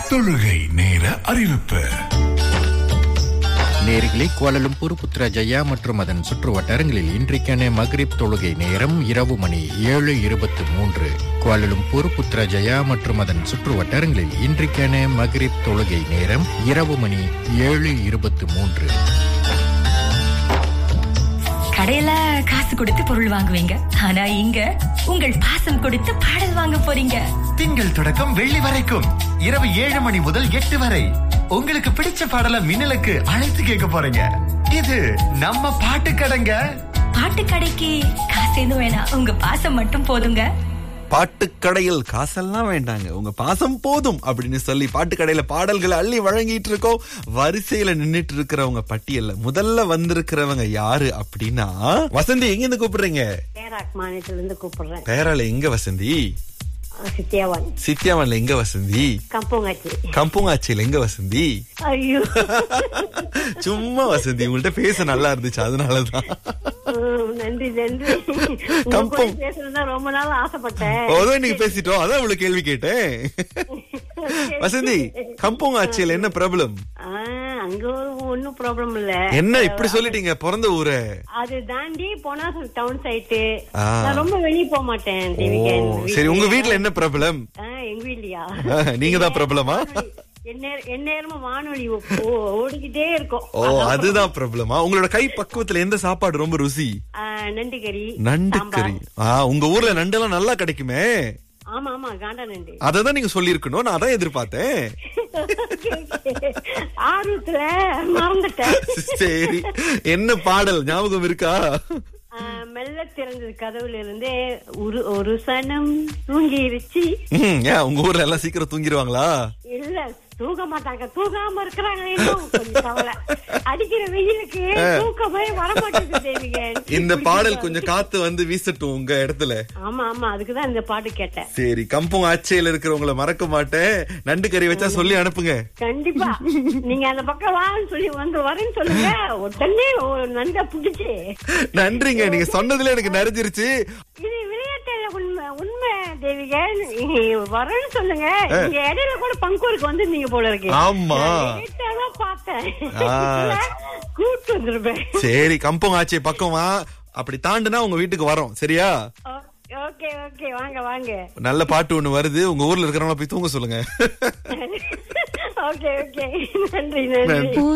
தொழுகை நேர அறிவிப்பு நேர்களே கோலலும்பூர் புத்ராஜயா மற்றும் அதன் சுற்று வட்டாரங்களில் இன்றைக்கான மக்ரிப் தொழுகை நேரம் இரவு மணி ஏழு இருபத்து மூன்று கோலலும்பூர் புத்ராஜயா மற்றும் அதன் சுற்று வட்டாரங்களில் இன்றைக்கான மக்ரிப் தொழுகை நேரம் இரவு மணி ஏழு இருபத்து மூன்று கடையில காசு கொடுத்து பொருள் வாங்குவீங்க ஆனா இங்க உங்கள் பாசம் கொடுத்து பாடல் வாங்க போறீங்க திங்கள் தொடக்கம் வெள்ளி வரைக்கும் இரவு ஏழு மணி முதல் எட்டு வரை உங்களுக்கு பிடிச்ச பாடல மின்னலுக்கு அழைத்து கேட்க போறீங்க இது நம்ம பாட்டு கடைங்க பாட்டு கடைக்கு காசு எதுவும் வேணாம் உங்க பாசம் மட்டும் போதுங்க பாட்டுக்கடையில் காசெல்லாம் வேண்டாங்க உங்க பாசம் போதும் அப்படின்னு சொல்லி பாட்டுக்கடையில பாடல்களை அள்ளி வழங்கிட்டு இருக்கோம் வரிசையில நின்னுட்டு இருக்கிறவங்க பட்டியல்ல முதல்ல வந்திருக்கிறவங்க யாரு அப்படின்னா வசந்தி எங்க இருந்து கூப்பிடுறீங்க பேராக் மாநிலத்துல இருந்து கூப்பிடுறேன் பேரால எங்க வசந்தி அஹ் சித்தியாவான் சித்தியாவன்ல எங்க வசந்தி கம்பூங்காச்சி கம்பூங்காட்சியில எங்க வசந்தி ஐயோ சும்மா வசந்தி உங்கள்ட்ட பேச நல்லா இருந்துச்சு அதனாலதான் உம், நன்றி நன்றி உங்க கம்பம். கூட பேசுறதா ரொம்ப நாள் ஆசைப்பட்டேன் அதான் நீங்க பேசிட்டோம் அதான் இவ்வளவு கேள்வி கேட்டேன் வசந்தி கம்பூங்காட்சியில என்ன பிரபலம் ஆஹ், அங்க ஒன்னும் ப்ராப்ளம் இல்ல என்ன இப்படி சொல்லிட்டீங்க பிறந்த ஊரை அது தாண்டி போனா டவுன் சைட்டு ஆ. நான் ரொம்ப வெளிய போக மாட்டேன் ஓ தேவிகன் சரி உங்க வீட்ல என்ன பிரபலம் ஆஹ், எங்க வீட்லயா நீங்க தான் பிரபலமா எந்நேர- எந்நேரமும் வானொலி ஓ- ஓடிக்கிட்டே இருக்கும் ஓ அதுதான் பிரபலமா உங்களோட கை பக்குவத்துல எந்த சாப்பாடு ரொம்ப ருசி ஆஹ், நண்டு கறி நண்டு சாம்பார். கறி ஆ உங்க ஊர்ல நண்டெல்லாம் நல்லா கிடைக்குமே ஆமா ஆமா காண்டா நண்டு அததான் நீங்க சொல்லிருக்கணும் நான் அதான் எதிர்பார்த்தேன் ஆர்வத்துல மறந்துட்டேன் சரி என்ன பாடல் ஞாபகம் இருக்கா ஆஹ், மெல்ல திறந்தது கதவுல இருந்து ஒரு ஒரு சனம் தூங்கிருச்சு ம், ஏன் உங்க ஊர்ல எல்லாம் சீக்கிரம் தூங்கிடுவாங்களா இல்ல தூங்க மாட்டாங்க தூங்காம இருக்கிறாங்க இன்னும் கொஞ்சம் கவலை அடிக்கிற வெயிலுக்கு தூக்கமே வர மாட்டேங்குது தேவிகன் இந்த பாடல் கொஞ்சம் காத்து வந்து வீசட்டும் உங்க இடத்துல ஆமா ஆமா அதுக்குதான் இந்த பாட்டு கேட்டேன் சரி கம்பம் ஆட்சியில இருக்கிறவங்கள மறக்க மாட்டேன் நண்டு கறி வச்சா சொல்லி அனுப்புங்க கண்டிப்பா நீங்க அந்த பக்கம் வான்னு சொல்லி வந்து வரேன்னு சொல்லுங்க உடனே ஒரு நண்டை பிடிச்சு நன்றிங்க நீங்க சொன்னதுல எனக்கு நிறைஞ்சிருச்சு இது விளையாட்டுல உண்மை உண்மை தேவிகன் நீ வரேன்னு சொல்லுங்க நீங்க இடையில கூட பங்கூருக்கு வந்து நீங்க போல இருக்கு ஆமா. நான் லேட்டா தான் பார்த்தேன் ஆ. கூட்டு வந்துருப்பேன் சரி கம்பம் ஆட்சி பக்கம் வா அப்படி தாண்டுனா உங்க வீட்டுக்கு வரோம் சரியா ஓகே ஓகே வாங்க வாங்க நல்ல பாட்டு ஒண்ணு வருது உங்க ஊர்ல இருக்கிறவங்கள போய் தூங்க சொல்லுங்க ஓகே ஓகே நன்றி நன்றி